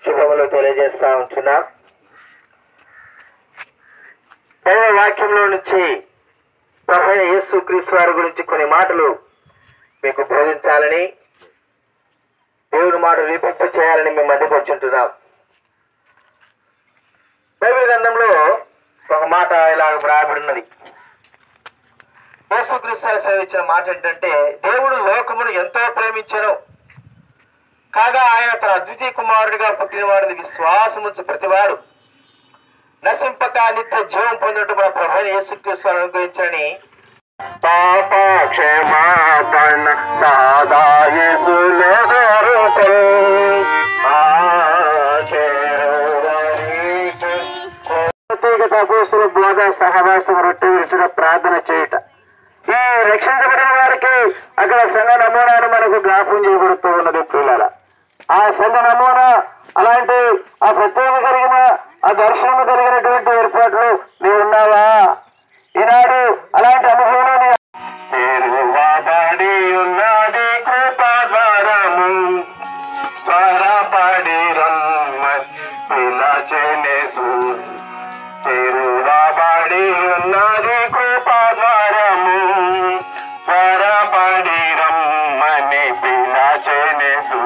శుభములు తెలియజేస్తా ఉంటున్నా దైవ వాక్యంలో నుంచి ప్రభు యేసు క్రీస్తు వారి గురించి కొన్ని మాటలు మీకు బోధించాలని దేవుని మాట రీపింప చేయాలని మేము మధ్యకు వచ్చుంటున్నాం బైబిల్ గ్రంథంలో ఒక మాట ఇలాగ వ్రాయబడి ఉన్నది యేసుక్రీస్తు వారు సెలవిచ్చిన మాట ఏంటంటే దేవుడు లోకమును ఎంతో ప్రేమించను కాగా ఆయన తన అద్వితీయ కుమారుడిగా పుట్టినవాడిని విశ్వాసముంచు ప్రతివాడు నశింపక నిత్య జీవం పొందినట్టు మన ప్రభు యేసుక్రీస్తు వారు అనుగ్రహించని పాప క్షమాపణ సాదా యేసులో దొరుకును. ఆ చేరువనికి ప్రత్యేకత అపోస్తుల బోధ సహవాసం రొట్టె విరిచిన ప్రార్థన చేయుట ఈ రక్షించబడిన వారికి అక్కడ సంఘ నమూనాను మనకు జ్ఞాపకం చేయబడుతూ ఉన్నది పిల్లల ఆ సంఘ నమూనా అలాంటి ఆ ప్రత్యేక కలిగిన ఆ దర్శనము కలిగినటువంటి ఏర్పాట్లు నీవు ఉన్నావా ఈనాడు అలాంటి అనుభవం నీ తిరువబడి ఉన్నది కృపాద్వారము త్వరపడి రమ్మని పిలచెనేసు తిరువబడి ఉన్నది కృపాద్వారము త్వరపడి రమ్మని పిలచెనేసు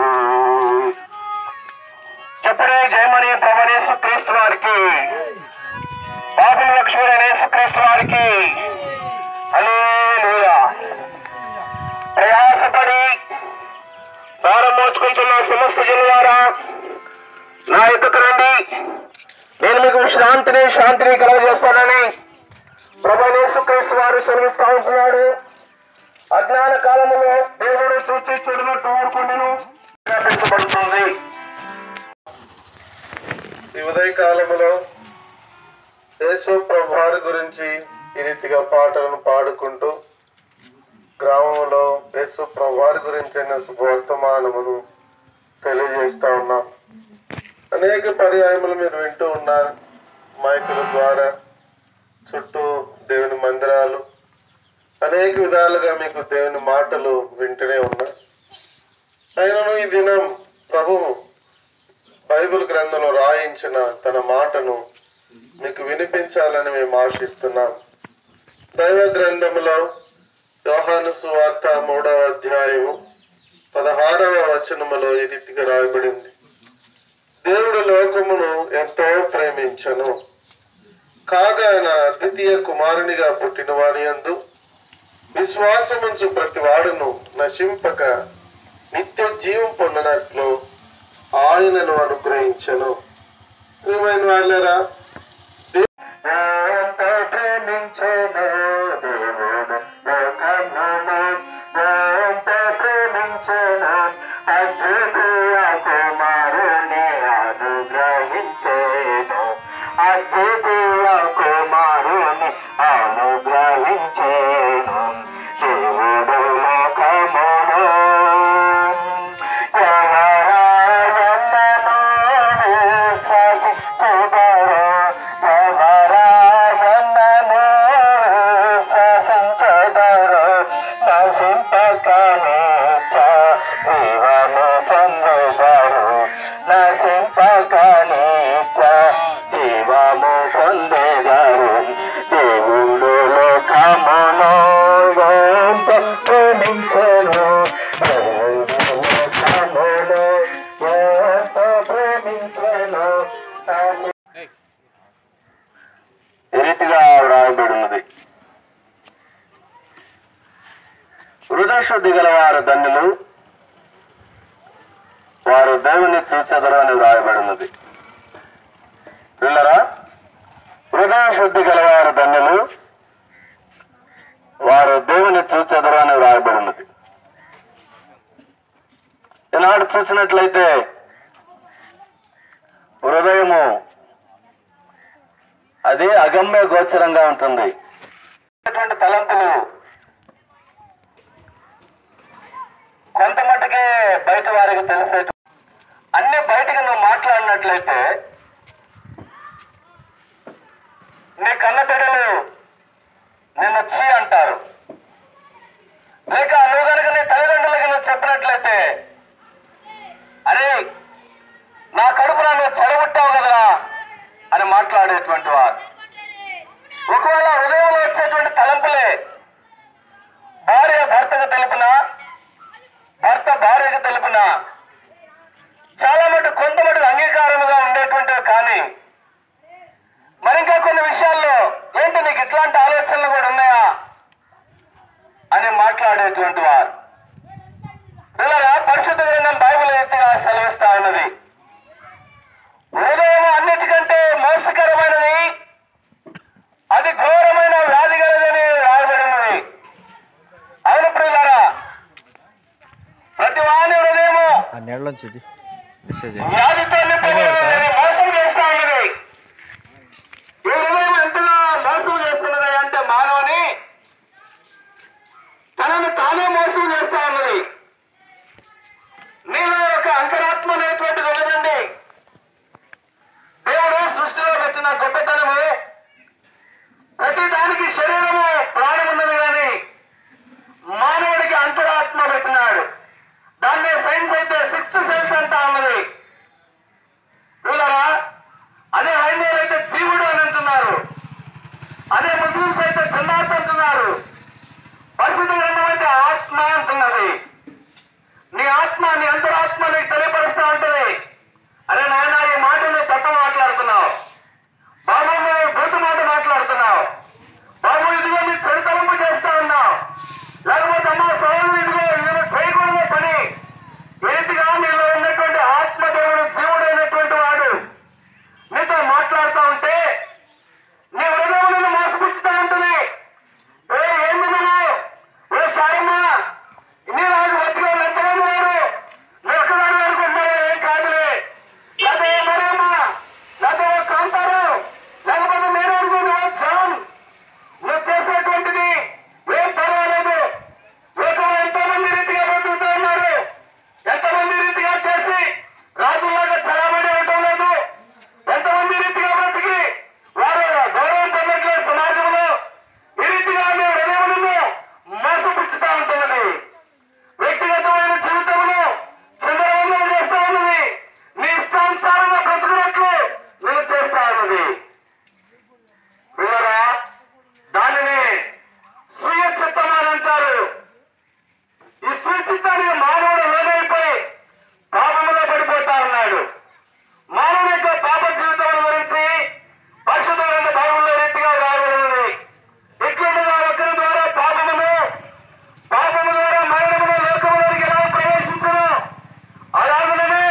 చెప్పడే జయమని ప్రభనేసు క్రీస్తు వారికి పాపం లక్ష్మణేసు క్రీస్తు వారికి హల్లెలూయా ప్రయాసపడి భారం మోచుకుంటున్న సమస్త జనులారా నా ఎద్దకు రండి నేను మీకు శాంతిని శాంతిని కలగజేస్తానని ప్రభనేసు క్రీస్తు వారు సెలవిస్తా ఉంటున్నాడు అజ్ఞాన కాలములో దేవుడు చూచి చూడనట్టు ఊరుకుండిను పెంచబడుతుంది ఈ ఉదయ కాలములో యేసు ప్రభువారి గురించి ఈ రీతిగా పాటలను పాడుకుంటూ గ్రామంలో యేసు ప్రభువారి గురించిన శుభవర్తమానమును తెలియజేస్తా ఉన్నాం అనేక పర్యాయములు మీరు వింటూ ఉన్నారు మైకుల ద్వారా చుట్టూ దేవుని మందిరాలు అనేక విధాలుగా మీకు దేవుని మాటలు వింటూనే ఉన్నాయి అయినను ఈ దినం ప్రభువు బైబిల్ గ్రంథంలో రాయించిన తన మాటను మీకు వినిపించాలని మేము ఆశిస్తున్నాం దైవ గ్రంథంలో యోహాను సువార్త మూడవ అధ్యాయము పదహారవ వచనములో ఈ రీతిగా రాయబడింది దేవుడు లోకమును ఎంతో ప్రేమించను కాగా ఆయన అద్వితీయ కుమారునిగా పుట్టిన వారి యందు విశ్వాసముంచు ప్రతి వాడును నశింపక నిత్య జీవం పొందినట్లు ఆయనను అనుగ్రహించను ప్రియమైన వాళ్ళరా ఎంత ప్రేమించెను దేవుడు లోకమును, ఎంత ప్రేమించెను అద్వితీయ కుమారుని అనుగ్రహించెను. అద్వితీయ కుమారుని అనుగ్రహించెను. దేవుడు లోకమును జీవము పొందేగారు దేవుడు లోకమును ఎంత ప్రేమించెను లోకమును ఎంత ప్రేమించెను ఈ రీతిగా వ్రాయబడినది హృదయశుద్ధి గల వారు ధన్యులు వారు దేవుని చూచెదరు అని వ్రాయబడినది పిల్లరా హృదయ శుద్ధి గలవారు ధన్యులు వారు దేవుని చూచెదరు అని వ్రాయబడినది ఈనాడు చూసినట్లయితే హృదయము అది అగమ్య గోచరంగా ఉంటుంది ఇటువంటి తలంపులు కొంత మట్టుకే బయట వారికి తెలిసే అన్ని బయటకు నువ్వు మాట్లాడినట్లయితే నీ కన్న బిడ్డలు నిన్ను చీ అంటారు లేక నువ్వు కనుక నీ తల్లిదండ్రులకి నువ్వు చెప్పినట్లయితే అరే నా కడుపున చాలా మటు కొంత మటుకు అంగీకారముగా ఉండేటువంటివి కానీ మరి ఇంకా కొన్ని విషయాల్లో ఏంటి నీకు ఇట్లాంటి ఆలోచనలు కూడా ఉన్నాయా అని మాట్లాడేటువంటి వారు పిల్లరా పరిశుద్ధ గ్రంథం బైబిల్ ఎత్తుగా సెలవిస్తా ఉన్నది హృదయం అన్నిటికంటే మోసకరమైనది అది ఘోరమైన వ్యాధి గలదని రాయబడి ఉన్నది అవును ప్రియులారా ప్రతి వాని హృదయము ఆ నీళ్ళలోంచి ఇది మెసేజ్ వ్యాధితో నింపబడినదని మోసం చేస్తా ఉన్నది ఈ హృదయం ఎంతగా మోసం చేస్తున్నది అంటే మానవుని తనను తానే మోసం చేస్తా ఉన్నది నీలో ఒక అంతరాత్మ అనేటువంటిది ఉన్నదండి దేవుడు సృష్టిలో పెట్టిన గొప్పతనము ప్రతి దానికి శరీరము ప్రాణం ఉన్నది కానీ మానవుడికి అంతరాత్మ పెట్టినాడు దాన్నే సైన్స్ అయితే సిక్స్త్ సెన్స్ అంటా ఉన్నది చూడరా అదే హైందవులు అయితే జీవుడు అని అంటున్నారు అదే ముస్లింస్ అయితే జన్నాత్ అంటున్నారు పరిశుద్ధ గ్రంథం అయితే ఆత్మ అంటున్నది నీ ఆత్మ నీ అంతరాత్మ నీకు తెలియపరుస్తా ఉంటది అరే నాయన ఈ మాట నువ్వు తప్ప మాట్లాడుతున్నావు బాబు నువ్వు బూతు మాట మాట్లాడుతున్నావు బాబు ఇదిగో నీ చెడుతలంపు చేస్తా ఉన్నావు లేకపోతే అమ్మ సౌలు ఇదిగో నేను చేయకూడదు పని ఏంటిగా నీలో ఉన్నటువంటి ఆత్మదేవుడు జీవుడైనటువంటి వాడు నీతో మాట్లాడుతూ ఉంటే నీ హృదయం నిన్ను మోసపుచ్చుతా ఉంటుంది ఏ ఏంది నువ్వు ఏ సారమ్మ నీ నాకు బతికే ఎంతమంది లేరు నువ్వు ఒక్కదాని అనుకుంటున్నావు ఏం కాదులే లేకపోతే ఏ మరేమ్మ లేకపోతే ఏ కాంతారు లేకపోతే నేను అనుకుంటున్నా జాన్ నువ్వు చేసేటువంటిది ఏం పర్వాలేదు లోకంలో ఎంతో మంది రీతిగా బతుకుతూ ఉన్నారు ఎంతమంది రీతిగా చేసి రాజుల్లాగా చలామణి అవటం లేదు ఎంతమంది రీతిగా బ్రతికి వారు గౌరవం పొందట్లేదు సమాజంలో ఈ రీతిగా మీ హృదయములను మోసపుచ్చుతా ఉంటున్నది వ్యక్తిగతమైన జీవితమును చంద్రవందనం చేస్తా ఉన్నది నీ ఇష్టానుసారంగా బ్రతుకున్నట్లు నేను చేస్తా ఉన్నది పిల్లరా దానిని స్వీయ చిత్తం అని అంటారు ఈ స్వీయ చిత్తానికి మానవుడు లోనైపోయి పాపములో పడిపోతా ఉన్నాడు మానవుని యొక్క పాప జీవితం గురించి పరిశుద్ధ గ్రంథ బైబిల్లో రీతిగా రాయబడినది ఇట్లుండగా ఒకరి ద్వారా పాపమును పాపము ద్వారా మరణమును లోకములోకి ఎలా ప్రవేశించను అలాగనే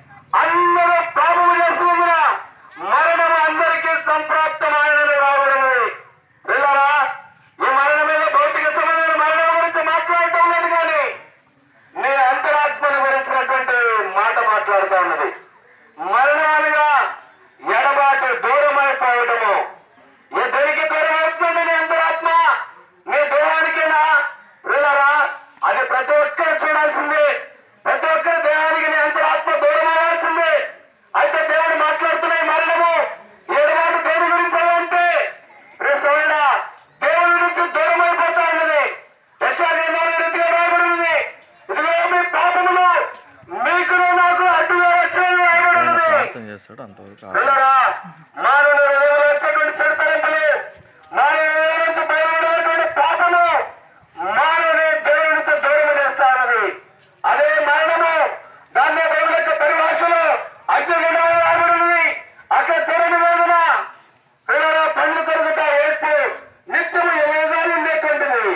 అందరూ పాపము చేస్తున్నందున మరణము అందరికీ సంప్రాప్తమైనది రాబడినది పిల్లరా ఈ మరణం మీద భౌతిక సంబంధమైన మరణం గురించి మాట్లాడటం లేదు కానీ నీ అంతరాత్మను గురించినటువంటి మాట మాట్లాడుతూ ఉన్నది మరణం అనగా ఎడబాటు దూరమైపోవటము ఈ దేనికి దూరం అవుతుంది నీ అంతరాత్మ నీ దేహానికేనా వెళ్ళరా అది ప్రతి ఒక్కరు చూడాల్సిందే ప్రతి ఒక్కరి దేహానికి నీ అంతరాత్మ దూరం అవ్వాల్సిందే అయితే దేవుడు మాట్లాడుతున్న ఈ మరణము ఈ ఎడబాటు దేని గురించి అంటే రేసోడా దేవుడి నుంచి దూరం అయిపోతా ఉన్నది యశాగ్రంథంలో రీతిగా రాయబడినది ఇదిగో మీ పాపములు మీకును నాకు అడ్డుగా వచ్చినది రాయబడి ఉన్నది ప్రార్థన చేస్తాడు అంతవరకు ఆగు. పిల్లరా మానవుని హృదయంలో వచ్చేటువంటి చెడు తలంపులు మానవుని హృదయం నుంచి బయలుపడేటువంటి పాపము మానవుని దేవుడి నుంచి దూరం చేస్తా ఉన్నది అదే మరణము దాన్ని బైబిల్ యొక్క పరిభాషలో అగ్నిగుండంలో రాబడినది అక్కడ తెరని వేదన పిల్లల పండ్లు తరుగుట ఏడ్పు నిత్యము ఎలాగానే ఉండేటువంటిది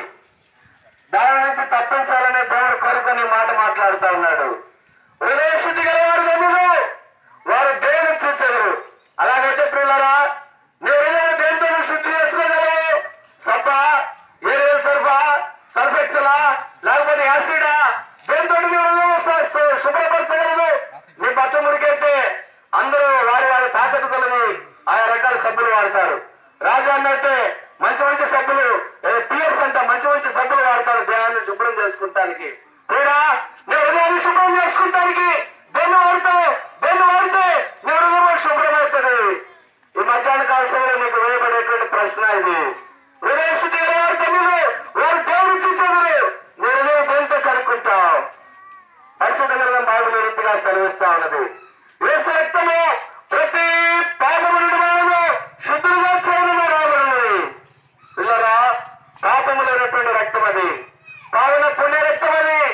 దాని నుంచి తప్పించాలనే దేవుడు కోరుకొని మాట మాట్లాడుతా ఉన్నాడు హృదయ శుద్ధి గలవారు గనులు వారు దేవుని చూసేవారు అలాగైతే పిల్లరా నీ హృదయం దేంతో నువ్వు శుద్ధి చేసుకోగలవు సప్ప ఏరియల్ సర్ఫా సల్ఫెక్సలా లేకపోతే యాసిడా దేంతో నీ హృదయం స- స- శుభ్రపరచగలదు నీ బట్ట మురికైతే అందరూ వారి వారి తాకట్టు కొలది ఆయా రకాల సబ్బులు వాడతారు రాజాన్ని అయితే మంచి మంచి సబ్బులు పియర్స్ అంట మంచి మంచి సబ్బులు వాడతారు దేహాన్ని శుభ్రం చేసుకుంటానికి కూడా నీ హృదయాన్ని శుభ్రం చేసుకుంటానికి దేన్ని వాడతావు దేన్ని వాడితే నీ హృదయం శుభ్రమవుతుంది ఈ మధ్యాహ్న కాల సమయంలో మీకు వేయబడేటువంటి ప్రశ్న ఇది హృదయ శుద్ధి గల వారు తమ్ముడు వారు దేవుడు చూసేది నీ హృదయం దేంతో కనుక్కుంటావు పరిశుద్ధ గ్రంథం బైబిల్ రీతిగా సెలవిస్తా ఉన్నది యేసు రక్తము ప్రతి పాపము నుండి మనము శుద్ధులుగా చేయడం రాబడినది పిల్లరా పాపము లేనటువంటి రక్తం అది పావన పుణ్య రక్తం అది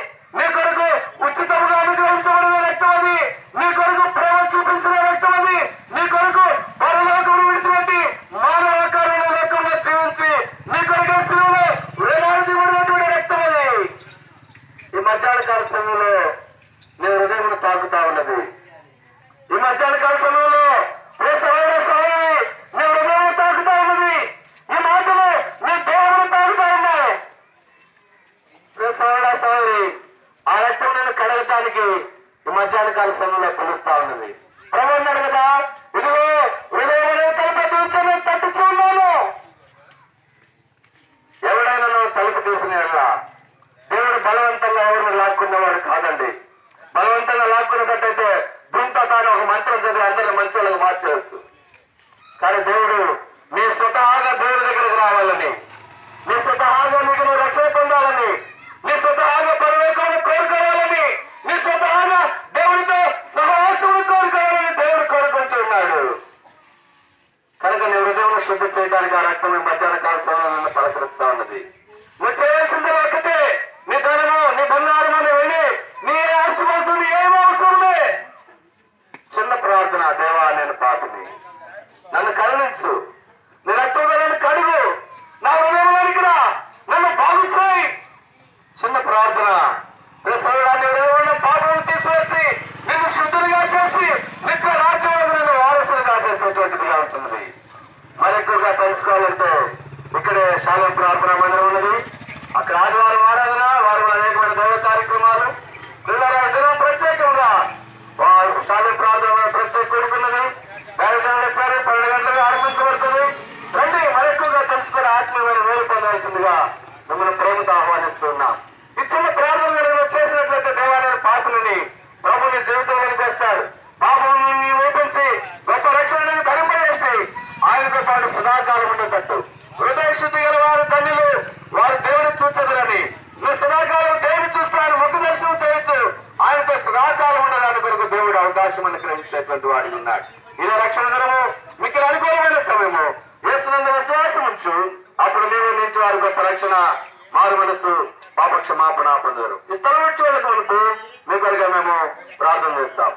మంత్రం చదివి అందరిని మంచి వాళ్ళకి మార్చేయచ్చు కానీ దేవుడు నీ స్వతహాగా దేవుడి దగ్గరకు రావాలని నీ స్వతహాగా నీకు నువ్వు రక్షణ పొందాలని నీ స్వతహాగా పరలోకమును కోరుకోవాలని నీ స్వతహాగా దేవుడితో సహవాసమును కోరుకోవాలని దేవుడు కోరుకుంటున్నాడు కనుక నీ హృదయం శుద్ధి చేయడానికి ఆ రక్తం ఈ మధ్యాహ్న కాల సమయంలో నిన్ను పలకరిస్తా ఉన్నది నువ్వు చేయాల్సింది ఒక్కటే నీ ధనము నీ బంగారము నీ వెళ్ళి నీ ఆస్తి వస్తుంది ఏమో అవసరం లే. చిన్న ప్రార్థన దేవా నేను పాపిని నన్ను కరుణించు నీ రక్తంగా నన్ను కడుగు నా హృదయంలోనికి రా నన్ను బాగు చేయి చిన్న ప్రార్థన ప్రసవాన్ని ఉన్న పాపను తీసుకొచ్చి నిన్ను శుద్ధులుగా చేసి నిత్య రాజ్యంలో నిన్ను వారసులుగా చేసేటువంటిదిగా ఉంటుంది మరి ఎక్కువగా తెలుసుకోవాలంటే ఇక్కడే శాలం ప్రార్థన మందిరం ఉన్నది అక్కడ ఆదివారం ఆరాధన వారు అనేకమైన దైవ కార్యక్రమాలు పిల్లల దినం ప్రత్యేకంగా వారు శాలం ప్రార్థన ప్రత్యేక కూడుకున్నది దైవజనులు సరే పన్నెండు గంటలకు ఆరంభించబడుతుంది రండి మరి ఎక్కువగా తెలుసుకుని ఆత్మీయమైన మేలు పొందవలసిందిగా మిమ్మల్ని ప్రేమతో ఆహ్వానిస్తున్నాం ఈ చిన్న ప్రార్థన కనుక చేసినట్లయితే దేవాలయ పాపులని ప్రభు నీ జీవితంలోకి వస్తాడు పాపం ఊపించి గొప్ప రక్షణ ధరింపజేసి ఆయనతో పాటు సదాకాలం ఉండేటట్టు హృదయ శుద్ధి గల వారు తండ్రులు వారు దేవుని చూచదురని నువ్వు సదాకాలం దేవుని చూస్తాను ముఖ దర్శనం చేయొచ్చు ఆయనతో సదాకాలం ఉండడానికి కొరకు దేవుడు అవకాశం అనుగ్రహించేటువంటి వాడు ఉన్నాడు ఇది రక్షణ దినము మీకు అనుకూలమైన సమయము వేస్తున్నందు విశ్వాసం ఉంచు అప్పుడు నీవు నుంచి వారి గొప్ప రక్షణ మారు మనసు పాప క్షమాపణ పొందారు ఈ స్థలం వచ్చి వాళ్ళకి మనకు మీ కొరగా మేము ప్రార్థన చేస్తాం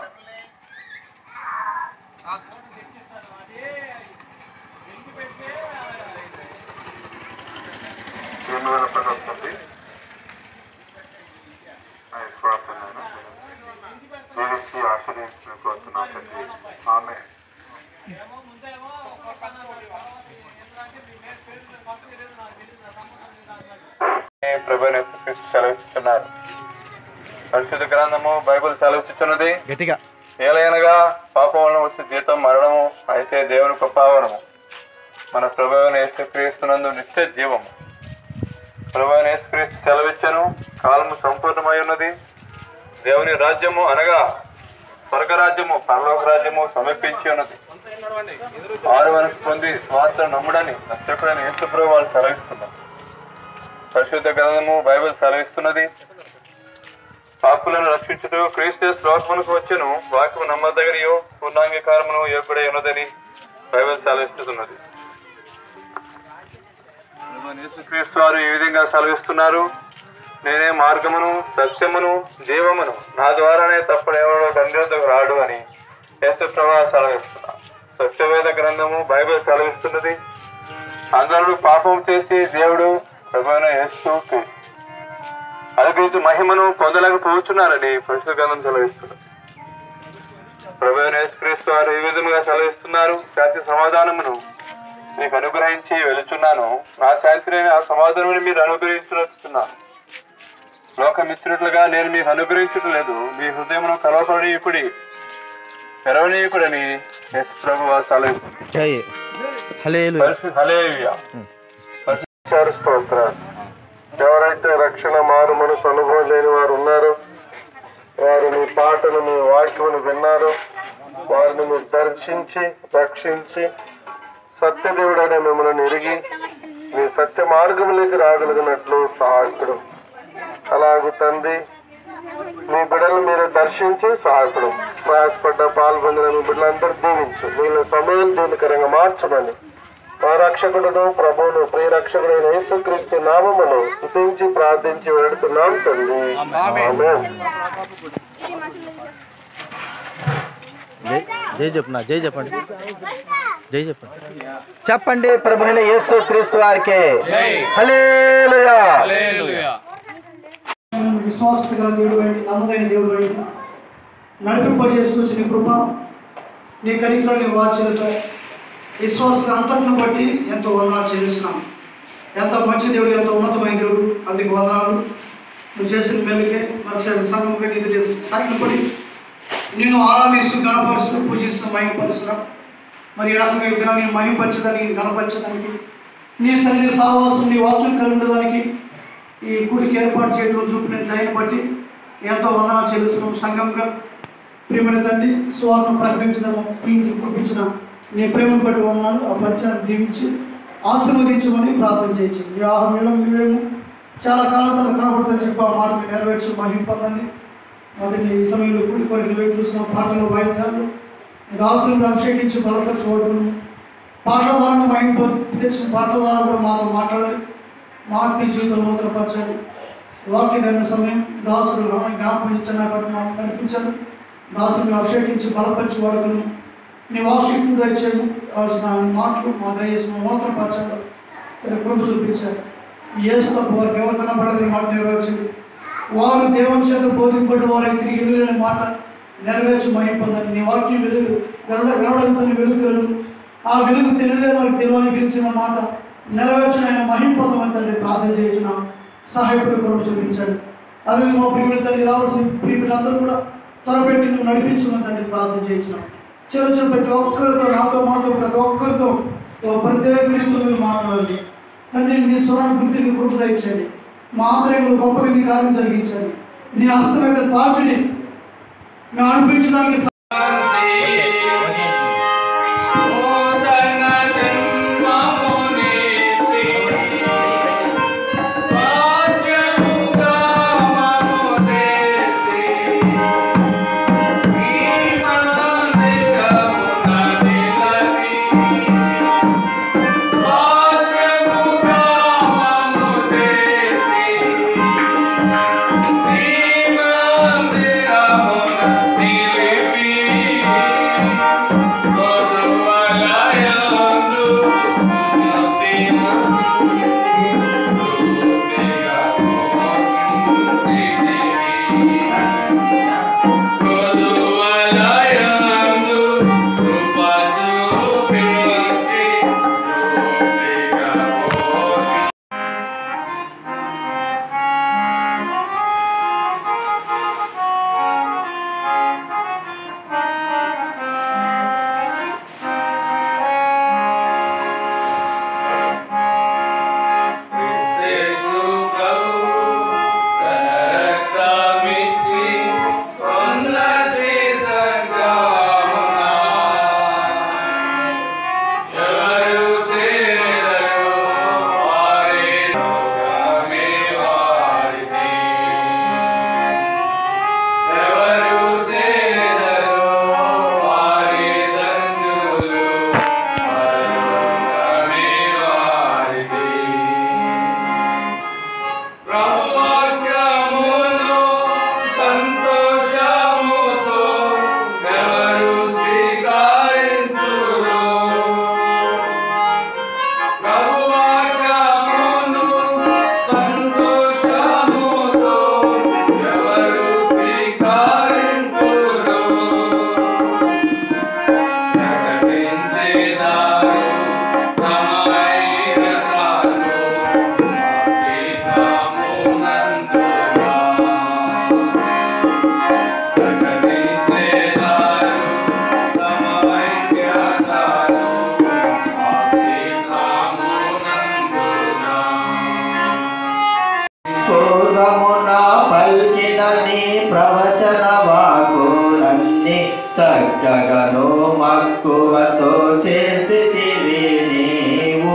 ఏమైనా పని వస్తుంది ఆ విశ్వాసం దీవించి ఆశ్రయించిన కోరుతున్నాం తండ్రి ఆమె ప్రభుని సెలవిస్తున్నారు పరిశుద్ధ గ్రంథము బైబిల్ సెలవిస్తున్నది గట్టిగా ఏలైనగా పాపం వలన వచ్చే జీతం మరణము అయితే దేవుని కృపావరము మన ప్రభువుని యేసుక్రీస్తునందు నిత్య జీవము ప్రభువుని యేసుక్రీస్తు సెలవిచ్చను కాలము సంపూర్ణమై ఉన్నది దేవుని రాజ్యము అనగా స్వర్గరాజ్యము పరలోక రాజ్యము సమీపించి ఉన్నది ఆరు మనసు పొంది స్వార్థ నమ్ముడని రక్షకుడని యేసు ప్రభు వాళ్ళు సెలవిస్తున్నారు పరిశుద్ధ గ్రంథము బైబిల్ సెలవిస్తున్నది పాపులను రక్షించుటకు క్రీస్తు లోకమునకు వచ్చెను వాక్యము నమ్మదగినయో పూర్ణాంగీకారమును యోగ్యుడై ఉన్నదని బైబిల్ సెలవిస్తున్నది క్రీస్తు వారు ఈ విధంగా సెలవిస్తున్నారు నేనే మార్గమును సత్యమును జీవమును నా ద్వారానే తప్ప ఎవరో తండ్రి రాడు అని యేసు ప్రభా సెలవిస్తున్నారు సత్యవేద గ్రంథము బైబిల్ సెలవిస్తున్నది అందరూ పాపం చేసి దేవుడు ప్రభువైన యేసు క్రీస్తు అనుగ్రహించు మహిమను పొందలేకపోతున్నారని పరిశుద్ధ గ్రంథం సెలవిస్తున్నది ప్రభు యేసుక్రీస్తు వారు ఈ విధముగా సెలవిస్తున్నారు శాంతి సమాధానమును మీకు అనుగ్రహించి వెళుచున్నాను నా శాంతిని ఆ సమాధానముని మీరు అనుగ్రహించుతున్నాను లోకమిచ్చినట్లుగా నేను మీకు అనుగ్రహించడం లేదు మీ హృదయమును కలవపడనీయుకుడి తెరవనీయుకుడని యేసు ప్రభు వారు సెలవిస్తున్నారు జై హలేలు పరిశుద్ధ హల్లెలూయా. పరిశుద్ధ స్తోత్రాలు ఎవరైతే రక్షణ మారు మనసు అనుభవం లేని వారు ఉన్నారో వారు మీ పాటను మీ వాక్యమును విన్నారు వారిని మీరు దర్శించి రక్షించి సత్యదేవుడైన మిమ్మల్ని ఎరిగి మీ సత్య మార్గములోకి రాగలిగినట్లు సహాయకుడు అలాగే తండ్రి మీ బిడ్డలు మీరు దర్శించి సహాయకుడు ప్రయాసపడ్డ పాల్పొందిన మీ బిడ్డలందరూ దీవించు వీళ్ళ సమయం దీనికరంగా మార్చమని మా రక్షకుడును ప్రభువును ప్రియ రక్షకుడైన యేసుక్రీస్తు నామమును స్తుతించి ప్రార్థించి వెడుతున్నాం తండ్రి ఆమేన్. జై జై చెప్పనా జై చెప్పండి జై చెప్పండి చెప్పండి ప్రభు అయిన యేసు క్రీస్తు వారికి హల్లెలూయా విశ్వాసత గల దేవుడు అయి నమ్మదైన దేవుడు అయి నడిపింపజేస్తూ నీ కృప నీ కనికలో నీ వాచ్యలతో విశ్వాస అంతటిని బట్టి ఎంతో వందనాలు చెల్లిస్తున్నాం ఎంత మంచి దేవుడు ఎంత ఉన్నతమైన దేవుడు అందుకు వందనాలు నువ్వు చేసిన మేలుకే మరి సంఘంగా నీకు చేసి సాగిపడి నిన్ను ఆరాధిస్తూ గణపరుస్తూ పూజిస్తూ మహిమపరుస్తున్నాం మరి ఈ రకంగా ఈ దినాన్ని మహిమపరచడానికి గణపరచడానికి నీ సన్నిధి సావాసం నీ వాక్యం కలిగి ఉండడానికి ఈ గుడికి ఏర్పాటు చేయడం చూపిన దయని బట్టి ఎంతో వందనాలు చెల్లిస్తున్నాం సంఘంగా ప్రియమైన తండ్రి స్వార్థం ప్రకటించడము ప్రీతి కుప్పించిన నీ ప్రేమను బట్టి ఉన్నాను ఆ పరిచయాన్ని దీవించి ఆశీర్వదించమని ప్రార్థన చేయొచ్చు ఈ ఆహారం నువ్వేమో చాలా కాలం తర్వాత కనబడుతుంది చెప్పి ఆ మాట మీరు నెరవేర్చు మహిమ పొందండి మొదటి ఈ సమయంలో కూడి కొరికి నువ్వే చూసిన పాటలు వాయిద్యాలు నీకు ఆశలు అభిషేకించి బలపరచుకోవడం పాటల ద్వారా మైండ్ తెచ్చిన పాటల ద్వారా కూడా మాతో మాట్లాడాలి మా ఆత్మీయ జీవితంలో నూతనపరచాలి వాక్య దండ సమయం దాసులు రామని జ్ఞాపకం ఇచ్చిన కాబట్టి మాకు కనిపించాలి దాసులను అభిషేకించి బలపరిచి వాడుకుని నీ వాక్శక్తిని దయచేయము కావాల్సిన నీ మాటలు మా దయచేసి మా నూతనపరచాలి ఇక్కడ కృప చూపించారు ఏసు తప్ప వారికి ఎవరు కనపడదని మాట నెరవేర్చింది వారు దేవుని చేత బోధింపటి వారి తిరిగి వెళ్ళిన మాట నెరవేర్చి మహిమ పొందండి నీ వాక్యం వెలుగు వెళ్ళ వెళ్ళడానికి వెలుగు వెలుగు ఆ వెలుగు తెలియలే వారికి తెలియని గురించిన మాట నెరవేర్చిన ఆయన మహిమ పొందమని తండ్రి ప్రార్థన చేసిన సహాయపడి కొరకు చూపించండి అదే మా ప్రియుల తల్లి రావాల్సిన ప్రియులందరూ కూడా త్వరపెట్టి నువ్వు నడిపించమని తండ్రి ప్రార్థన చేయించిన చిన్న చిన్న ప్రతి ఒక్కరితో నాతో మాతో ప్రతి ఒక్కరితో ఓ ప్రత్యేక రీతిలో మీరు మాట్లాడాలి తండ్రి నీ స్వరాన్ని గుర్తికి కృప దయచండి మా ఆంతర్యంలో గొప్పగా నీ కార్యం జరిగించండి నీ హస్తం యొక్క తాకిడి మేము అనిపించడానికి పూర్వమున పల్కిన నీ ప్రవచన వాకులన్నీ చక్కగను మక్కువతో చేసితివి నీవు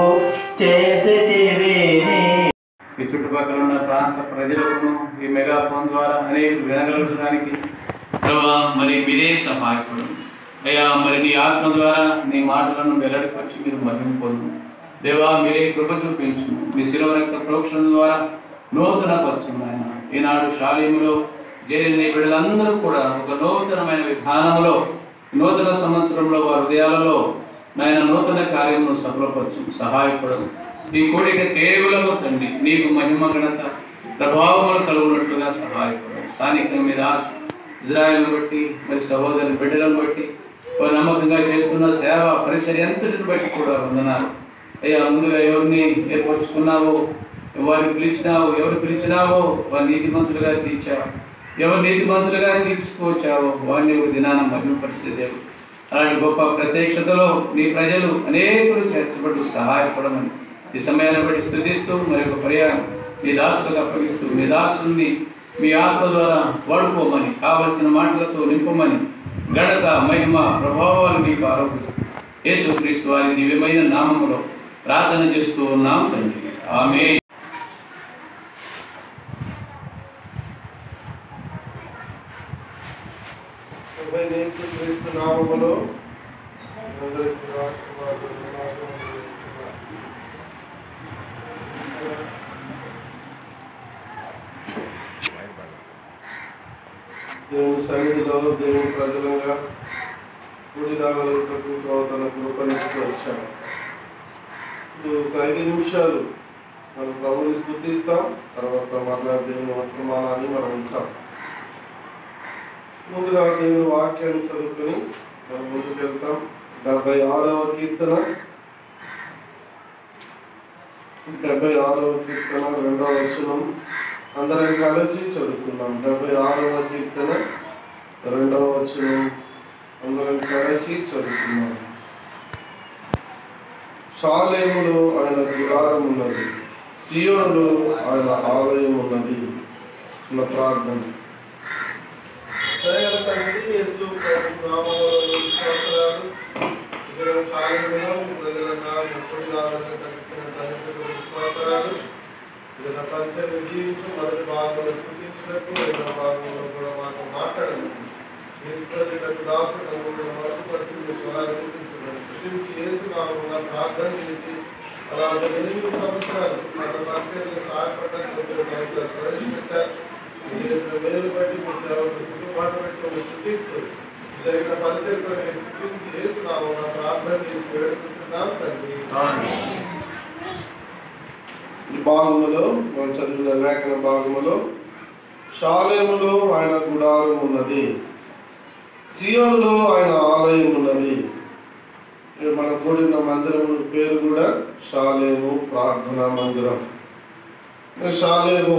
చేసితివి నీ ఈ చుట్టుపక్కల ఉన్న ప్రాంత ప్రజలకు ఈ మెగా ఫోన్ ద్వారా అనేక వినగలగడానికి ప్రభా మరి మీరే సహాయపడు అయ్యా మరి నీ ఆత్మ ద్వారా నీ మాటలను వెల్లడిపరిచి మీరు మహిమ పొందు దేవా మీరే కృప చూపించు మీ శిలువ రక్త ప్రోక్షణ ద్వారా నూతన పరచు ఆయన ఈనాడు శాలీములో చేరిన నీ బిడ్డలందరూ కూడా ఒక నూతనమైన విధానంలో నూతన సంవత్సరంలో వారి హృదయాలలో నాయన నూతన కార్యమును సఫలపరచు సహాయపడదు నీ కోరిక కేవలము తండ్రి నీకు మహిమ ఘనత ప్రభావములు కలుగునట్లుగా సహాయపడదు స్థానికంగా మీద ఇజ్రాయల్ని బట్టి మరి సహోదరుని బిడ్డలను బట్టి వారు నమ్మకంగా చేస్తున్న సేవ పరిచర్య అంతటిని బట్టి కూడా వందనాలు అయ్యా ముందుగా ఎవరిని ఏర్పరచుకున్నావో వారిని పిలిచినావు ఎవరు పిలిచినావో వారి నీతిమంతులుగా తీర్చావు ఎవరు నీతిమంతులుగా తీర్చుకోవచ్చావో వారిని ఒక దినాన మహిమపరిచే దేవుడు అలాంటి గొప్ప ప్రత్యక్షతలో నీ ప్రజలు అనేకులు చేర్చబడి సహాయపడమని ఈ సమయాన్ని బట్టి స్థుతిస్తూ మరి ఒక పర్యాయం మీ దాసులకు అప్పగిస్తూ మీ దాసుని మీ ఆత్మ ద్వారా వాడుకోమని కావలసిన మాటలతో నింపమని ఘనత మహిమ ప్రభావాలు నీకు ఆరోపిస్తూ యేసుక్రీస్తు వారి దివ్యమైన నామములో ప్రార్థన చేస్తూ ఉన్నాం తండ్రి ఆమె ప్రభువైన యేసుక్రీస్తు నామములో అందరికీ ఆశీర్వాదాలు, వందనాలు అందిస్తున్నాను. దేవుని సన్నిధిలో దేవుని ప్రజలంగా కూడి రాగలుగుటకు తన కృపనిస్తూ వచ్చాను ఇప్పుడు ఒక ఐదు నిమిషాలు మనం ప్రభుని స్థుతిస్తాం తర్వాత మరలా దేవుని వర్తమానాన్ని మనం వింటాం ముందుగా దేవుని వాక్యాన్ని చదువుకుని మనం ముందుకు వెళ్తాం డెబ్బై ఆరవ కీర్తన డెబ్బై ఆరవ కీర్తన రెండవ వచనం అందరం కలిసి చదువుకున్నాం డెబ్బై ఆరవ కీర్తన రెండవ వచనం అందరం కలిసి చదువుకున్నాం షాలేములో ఆయన గుడారం ఉన్నది సియోనులో ఆయన ఆలయం ఉన్నది చిన్న ప్రార్థన దయగల తండ్రి యేసు ప్రభు నామములో నీకు స్తోత్రాలు. ఇక్కడ సాయంత్రం ప్రజలంగా ఎప్పుడు రావాలని తగ్గించిన తండ్రికి నీకు స్తోత్రాలు. ఇక్కడ పంచని దీవించు మొదటి భాగంలో స్థుతించినట్టు రెండవ భాగంలో కూడా మాకు మాట్లాడండి ఈశ్వరులకు దాసుడు మరొకపరిచి మీ స్వరాన్ని గుర్తించమని స్థుతించి యేసు నామమున ప్రార్థన చేసి అలాగే ఎనిమిది సంవత్సరాలు సకల పరిచర్లు సహాయపడడానికి సంవత్సరాలు ప్రవేశపెట్టారు చేసిన మేలు బట్టి మీ సేవకు కుటుంబాన్ని బట్టి మీరు స్థుతిస్తూ జరిగిన పరిచయం స్థుతించి చేస్తున్నాము ప్రార్థన చేసి వేడుకుంటున్నాం తండ్రి ఈ భాగములో మనం చదివిన లేఖన భాగములో శాలేములో ఆయన గుడారం ఉన్నది సియోనులో ఆయన ఆలయం ఉన్నది ఇక్కడ మన కూడిన మందిరం పేరు కూడా శాలేము ప్రార్థనా మందిరం ఈ శాలేము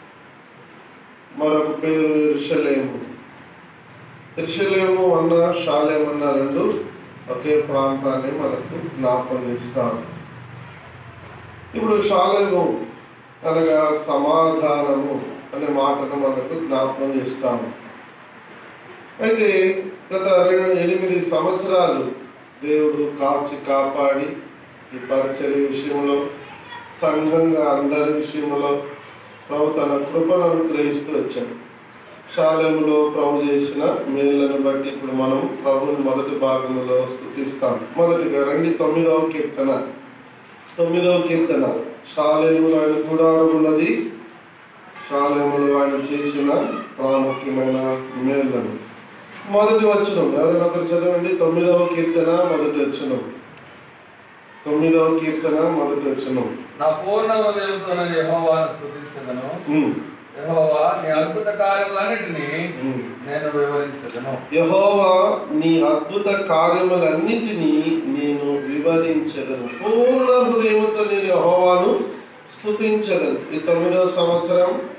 మరొక పేరు ఇర్షలేము ఇర్షలేము అన్న షాలేం అన్న రెండు ఒకే ప్రాంతాన్ని మనకు జ్ఞాపకం ఇస్తారు ఇప్పుడు షాలేము అనగా సమాధానము అనే మాటను మనకు జ్ఞాపకం చేస్తాము అయితే గత రెండు ఎనిమిది సంవత్సరాలు దేవుడు కాచి కాపాడి ఈ పరిచర్య విషయంలో సంఘంగా అందరి విషయంలో ప్రభు తన కృపను అనుగ్రహిస్తూ వచ్చాడు శాలెంలో ప్రభు చేసిన మేళ్లను బట్టి ఇప్పుడు మనం ప్రభుని మొదటి భాగంలో స్థుతిస్తాం మొదటిగా రండి తొమ్మిదవ కీర్తన తొమ్మిదవ కీర్తన శాలేములో ఆయన గుడారం ఉన్నది శాలేములో ఆయన చేసిన ప్రాముఖ్యమైన మేళ్లను మొదటి వచనం ఎవరైనా ఒకరు చదవండి తొమ్మిదవ కీర్తన మొదటి వచనం తొమ్మిదవ కీర్తన మొదటి వచనం నా పూర్ణ హృదయంతో నేను యెహోవాను స్తుతించదను ఉమ్, యెహోవా నీ అద్భుత కార్యములన్నిటినీ ఉమ్. నేను వివరించదను యహోవా నీ అద్భుత కార్యములన్నింటినీ నేను వివరించదను పూర్ణ హృదయంతో నేను యహోవాను స్థుతించదను ఈ తొమ్మిదవ సంవత్సరం